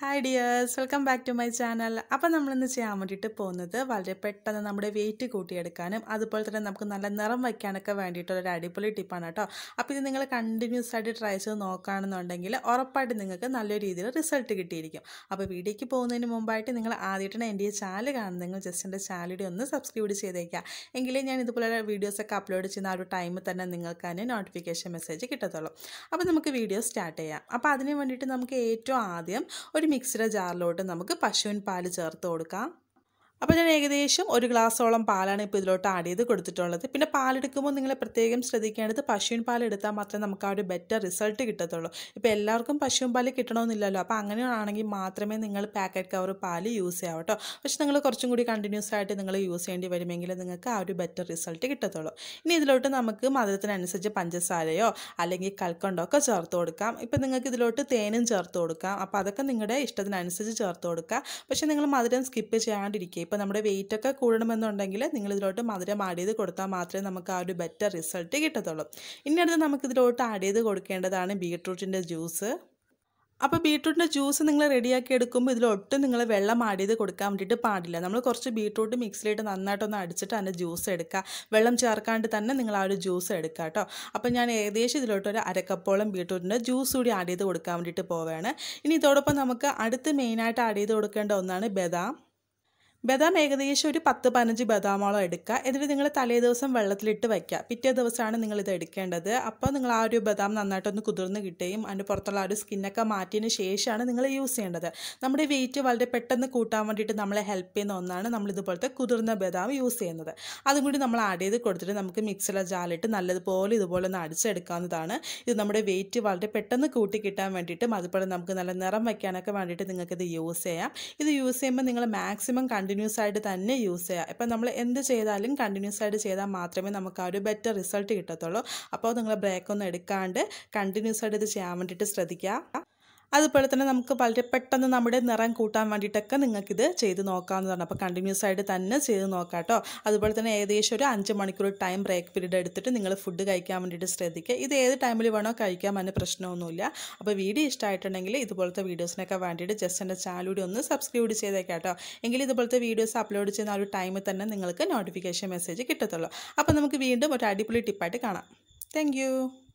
hi dears welcome back to my channel അപ്പോൾ നമ്മളിന്ന് ചെയ്യാൻ വേണ്ടിയിട്ട് പോകുന്നത് വളരെ പെട്ടെന്ന് നമ്മുടെ വെയിറ്റ് കൂട്ടിയെടുക്കാനും അതുപോലെ തന്നെ നമുക്ക് നല്ല നിറം വയ്ക്കാനൊക്കെ വേണ്ടിയിട്ടുള്ള ഒരു അടിപൊളി ടിപ്പാണ് കേട്ടോ അപ്പോൾ ഇത് നിങ്ങൾ കണ്ടിന്യൂസ് ആയിട്ട് ട്രൈ ചെയ്ത് നോക്കുകയാണെന്നുണ്ടെങ്കിൽ ഉറപ്പായിട്ട് നിങ്ങൾക്ക് നല്ലൊരു രീതിയിൽ റിസൾട്ട് കിട്ടിയിരിക്കും അപ്പോൾ വീഡിയോയ്ക്ക് പോകുന്നതിന് മുമ്പായിട്ട് നിങ്ങൾ ആദ്യമായിട്ടാണ് എൻ്റെ ഈ ചാനൽ കാണുന്നതെങ്കിൽ ജസ്റ്റ് എൻ്റെ ചാനലിൽ ഒന്ന് സബ്സ്ക്രൈബ് ചെയ്തേക്കുക എങ്കിലേ ഞാൻ ഇതുപോലെ വീഡിയോസൊക്കെ അപ്ലോഡ് ചെയ്യുന്ന ആ ഒരു ടൈമിൽ തന്നെ നിങ്ങൾക്ക് അതിന് നോട്ടിഫിക്കേഷൻ മെസ്സേജ് കിട്ടത്തുള്ളൂ അപ്പോൾ നമുക്ക് വീഡിയോ സ്റ്റാർട്ട് ചെയ്യാം അപ്പോൾ അതിന് വേണ്ടിയിട്ട് നമുക്ക് ഏറ്റവും ആദ്യം ഒരു മിക്സിയുടെ ജാറിലോട്ട് നമുക്ക് പശുവിൻ പാല് ചേർത്ത് കൊടുക്കാം അപ്പോൾ ഞാൻ ഏകദേശം ഒരു ഗ്ലാസ്സോളം പാലാണ് ഇപ്പോൾ ഇതിലോട്ട് ആഡ് ചെയ്ത് കൊടുത്തിട്ടുള്ളത് പിന്നെ പാലെടുക്കുമ്പോൾ നിങ്ങൾ പ്രത്യേകം ശ്രദ്ധിക്കേണ്ടത് പശുവിൻ പാൽ എടുത്താൽ മാത്രമേ നമുക്ക് ആ ഒരു ബെറ്റർ റിസൾട്ട് കിട്ടത്തുള്ളൂ ഇപ്പോൾ എല്ലാവർക്കും പശുവിൻ പാൽ കിട്ടണമെന്നില്ലല്ലോ അപ്പോൾ അങ്ങനെയാണെങ്കിൽ മാത്രമേ നിങ്ങൾ പാക്കറ്റ് കവർ പാൽ യൂസ് ചെയ്യാവൂ കേട്ടോ പക്ഷെ നിങ്ങൾ കുറച്ചും കൂടി കണ്ടിന്യൂസ് ആയിട്ട് നിങ്ങൾ യൂസ് ചെയ്യേണ്ടി വരുമെങ്കിൽ നിങ്ങൾക്ക് ആ ഒരു ബെറ്റർ റിസൾട്ട് കിട്ടത്തുള്ളൂ ഇനി ഇതിലോട്ട് നമുക്ക് മധുരത്തിനനുസരിച്ച് പഞ്ചസാരയോ അല്ലെങ്കിൽ കൽക്കണ്ടോ ഒക്കെ ചേർത്ത് കൊടുക്കാം ഇപ്പം നിങ്ങൾക്ക് ഇതിലോട്ട് തേനും ചേർത്ത് കൊടുക്കാം അപ്പോൾ അതൊക്കെ നിങ്ങളുടെ ഇഷ്ടത്തിനനുസരിച്ച് ചേർത്ത് കൊടുക്കുക പക്ഷേ നിങ്ങൾ മധുരം സ്കിപ്പ് ചെയ്യാണ്ടിരിക്കുക ഇപ്പോൾ നമ്മുടെ വെയിറ്റ് ഒക്കെ കൂടണമെന്നുണ്ടെങ്കിൽ നിങ്ങൾ ഇതിലോട്ട് മധുരം ആഡ് ചെയ്ത് കൊടുത്താൽ മാത്രമേ നമുക്ക് ആ ഒരു ബെറ്റർ റിസൾട്ട് കിട്ടത്തുള്ളൂ ഇനി അടുത്ത് നമുക്ക് ഇതിലോട്ട് ആഡ് ചെയ്ത് കൊടുക്കേണ്ടതാണ് ബീട്രൂട്ടിൻ്റെ ജ്യൂസ് അപ്പോൾ ബീട്രൂട്ടിൻ്റെ ജ്യൂസ് നിങ്ങൾ റെഡിയാക്കി എടുക്കുമ്പോൾ ഇതിലൊട്ടും നിങ്ങൾ വെള്ളം ആഡ് ചെയ്ത് കൊടുക്കാൻ വേണ്ടിയിട്ട് പാടില്ല നമ്മൾ കുറച്ച് ബീട്രൂട്ട് മിക്സിലിട്ട് നന്നായിട്ടൊന്ന് അടിച്ചിട്ട് അതിൻ്റെ ജ്യൂസ് എടുക്കുക വെള്ളം ചേർക്കാണ്ട് തന്നെ നിങ്ങൾ ആ ഒരു ജ്യൂസ് എടുക്കുക കേട്ടോ അപ്പോൾ ഞാൻ ഏകദേശം ഇതിലോട്ട് ഒരു അരക്കപ്പോളം ബീട്രൂട്ടിൻ്റെ ജ്യൂസ് കൂടി ആഡ് ചെയ്ത് കൊടുക്കാൻ വേണ്ടിയിട്ട് പോവുകയാണ് ഇനി ഇതോടൊപ്പം നമുക്ക് അടുത്ത് മെയിനായിട്ട് ആഡ് ചെയ്ത് കൊടുക്കേണ്ട ഒന്നാണ് ബദാം ബദാം ഏകദേശം ഒരു പത്ത് പതിനഞ്ച് ബദാമോളം എടുക്കുക എന്നിട്ട് നിങ്ങൾ തലേ ദിവസം വെള്ളത്തിലിട്ട് വയ്ക്കുക പിറ്റേ ദിവസമാണ് നിങ്ങൾ ഇത് എടുക്കേണ്ടത് അപ്പോൾ നിങ്ങൾ ആ ഒരു ബദാം നന്നായിട്ടൊന്ന് കുതിർന്ന് കിട്ടുകയും അതിൻ്റെ പുറത്തുള്ള ആ ഒരു സ്കിന്നൊക്കെ മാറ്റിയതിന് ശേഷമാണ് നിങ്ങൾ യൂസ് ചെയ്യേണ്ടത് നമ്മുടെ വെയിറ്റ് വളരെ പെട്ടെന്ന് കൂട്ടാൻ വേണ്ടിയിട്ട് നമ്മളെ ഹെൽപ്പ് ചെയ്യുന്ന ഒന്നാണ് നമ്മൾ ഇതുപോലത്തെ കുതിർന്ന ബദാം യൂസ് ചെയ്യുന്നത് അതും കൂടി നമ്മൾ ആഡ് ചെയ്ത് കൊടുത്തിട്ട് നമുക്ക് മിക്സിലെ ജാലിട്ട് നല്ലതുപോലെ ഇതുപോലെ ഒന്ന് അടിച്ചെടുക്കാവുന്നതാണ് ഇത് നമ്മുടെ വെയിറ്റ് വളരെ പെട്ടെന്ന് കൂട്ടി കിട്ടാൻ വേണ്ടിയിട്ടും അതുപോലെ നമുക്ക് നല്ല നിറം വയ്ക്കാനൊക്കെ വേണ്ടിയിട്ട് നിങ്ങൾക്കിത് യൂസ് ചെയ്യാം ഇത് യൂസ് ചെയ്യുമ്പോൾ നിങ്ങൾ മാക്സിമം കണ്ടിന്യൂസ് ആയിട്ട് തന്നെ യൂസ് ചെയ്യുക ഇപ്പം നമ്മൾ എന്ത് ചെയ്താലും കണ്ടിന്യൂസ് ആയിട്ട് ചെയ്താൽ മാത്രമേ നമുക്ക് ആ ഒരു ബെറ്റർ റിസൾട്ട് കിട്ടത്തുള്ളൂ അപ്പോൾ നിങ്ങൾ ബ്രേക്ക് ഒന്നും എടുക്കാണ്ട് കണ്ടിന്യൂസ് ആയിട്ട് ഇത് ചെയ്യാൻ വേണ്ടിയിട്ട് ശ്രദ്ധിക്കുക അതുപോലെ തന്നെ നമുക്ക് വളരെ പെട്ടെന്ന് നമ്മുടെ നിറം കൂട്ടാൻ വേണ്ടിയിട്ടൊക്കെ നിങ്ങൾക്കിത് ചെയ്ത് നോക്കാവുന്നതാണ് അപ്പോൾ കണ്ടിന്യൂസ് ആയിട്ട് തന്നെ ചെയ്ത് നോക്കാം കേട്ടോ അതുപോലെ തന്നെ ഏകദേശം ഒരു അഞ്ച് മണിക്കൂർ ടൈം ബ്രേക്ക് പീരീഡ് എടുത്തിട്ട് നിങ്ങൾ ഫുഡ് കഴിക്കാൻ വേണ്ടിയിട്ട് ശ്രദ്ധിക്കുക ഇത് ഏത് ടൈമിൽ വേണോ കഴിക്കാൻ അതിന് പ്രശ്നമൊന്നുമില്ല അപ്പോൾ വീഡിയോ ഇഷ്ടമായിട്ടുണ്ടെങ്കിൽ ഇതുപോലത്തെ വീഡിയോസിനൊക്കെ വേണ്ടിയിട്ട് ജസ്റ്റ് എൻ്റെ ചാനൽ കൂടി ഒന്ന് സബ്സ്ക്രൈബ് ചെയ്തേക്കാം കേട്ടോ എങ്കിൽ ഇതുപോലത്തെ വീഡിയോസ് അപ്ലോഡ് ചെയ്യുന്ന ആ ഒരു ടൈമിൽ തന്നെ നിങ്ങൾക്ക് നോട്ടിഫിക്കേഷൻ മെസ്സേജ് കിട്ടത്തുള്ളൂ അപ്പോൾ നമുക്ക് വീണ്ടും ഒരു അടിപൊളി ടിപ്പായിട്ട് കാണാം താങ്ക്